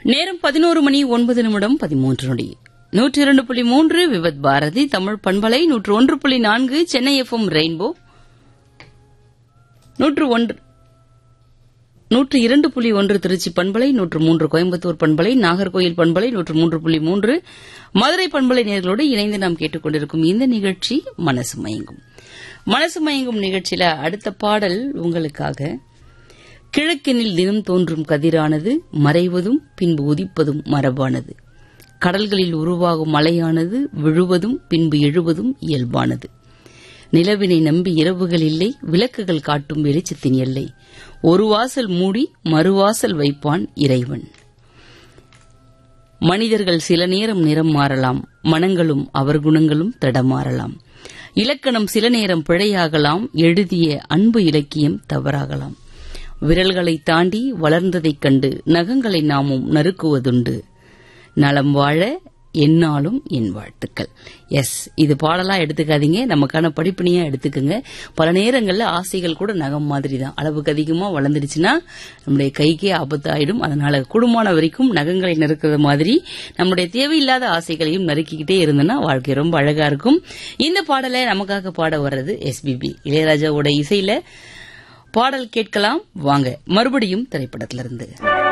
நேரம் பதினோரு மணி ஒன்பது நிமிடம் பதிமூன்று நொடி நூற்றி இரண்டு புள்ளி மூன்று விவத் பாரதி தமிழ் பண்பலை நூற்று ஒன்று புள்ளி நான்கு சென்னை எஃப்எம் ரெயின்போ நூற்று ஒன்று நூற்று இரண்டு புள்ளி ஒன்று திருச்சி பண்பலை நூற்று மூன்று கோயம்புத்தூர் பண்பலை நாகர்கோயில் பண்பலை நூற்று மூன்று புள்ளி மூன்று மதுரை பண்பலை நேர்களோடு இணைந்து நாம் கேட்டுக்கொண்டிருக்கும் இந்த நிகழ்ச்சி மனசு மயங்கும் மனசு மயங்கும் நிகழ்ச்சியில அடுத்த பாடல் உங்களுக்காக கிழக்கினில் தினம் தோன்றும் கதிரானது மறைவதும் பின்பு உதிப்பதும் மரபானது கடல்களில் உருவாகும் மலையானது விழுவதும் பின்பு எழுவதும் இயல்பானது நிலவினை நம்பி இரவுகள் இல்லை விளக்குகள் காட்டும் வெளிச்சத்தின் எல்லை ஒரு வாசல் மூடி மறுவாசல் வைப்பான் இறைவன் மனிதர்கள் சில நேரம் நிறம் மாறலாம் மனங்களும் அவர் குணங்களும் தடமாறலாம் இலக்கணம் சில நேரம் பிழையாகலாம் எழுதிய அன்பு இலக்கியம் தவறாகலாம் விரல்களை தாண்டி வளர்ந்ததைக் கண்டு நகங்களை நாமும் நறுக்குவதுண்டு நலம் வாழ என்னாலும் என் வாழ்த்துக்கள் எஸ் இது பாடலா எடுத்துக்காதீங்க நமக்கான படிப்பினையா எடுத்துக்கோங்க பல நேரங்கள்ல ஆசைகள் கூட நகம் மாதிரி தான் அளவுக்கு அதிகமா வளர்ந்துடுச்சுன்னா நம்முடைய கைக்கே ஆபத்து ஆயிடும் அதனால கூடுமான வரைக்கும் நகங்களை நறுக்கிறது மாதிரி நம்முடைய தேவையில்லாத ஆசைகளையும் நறுக்கிக்கிட்டே இருந்தோம்னா வாழ்க்கை ரொம்ப அழகா இருக்கும் இந்த பாடலை நமக்காக பாட வர்றது எஸ்பிபி இளையராஜாவோட இசையில பாடல் கேட்கலாம் வாங்க மறுபடியும் திரைப்படத்திலிருந்து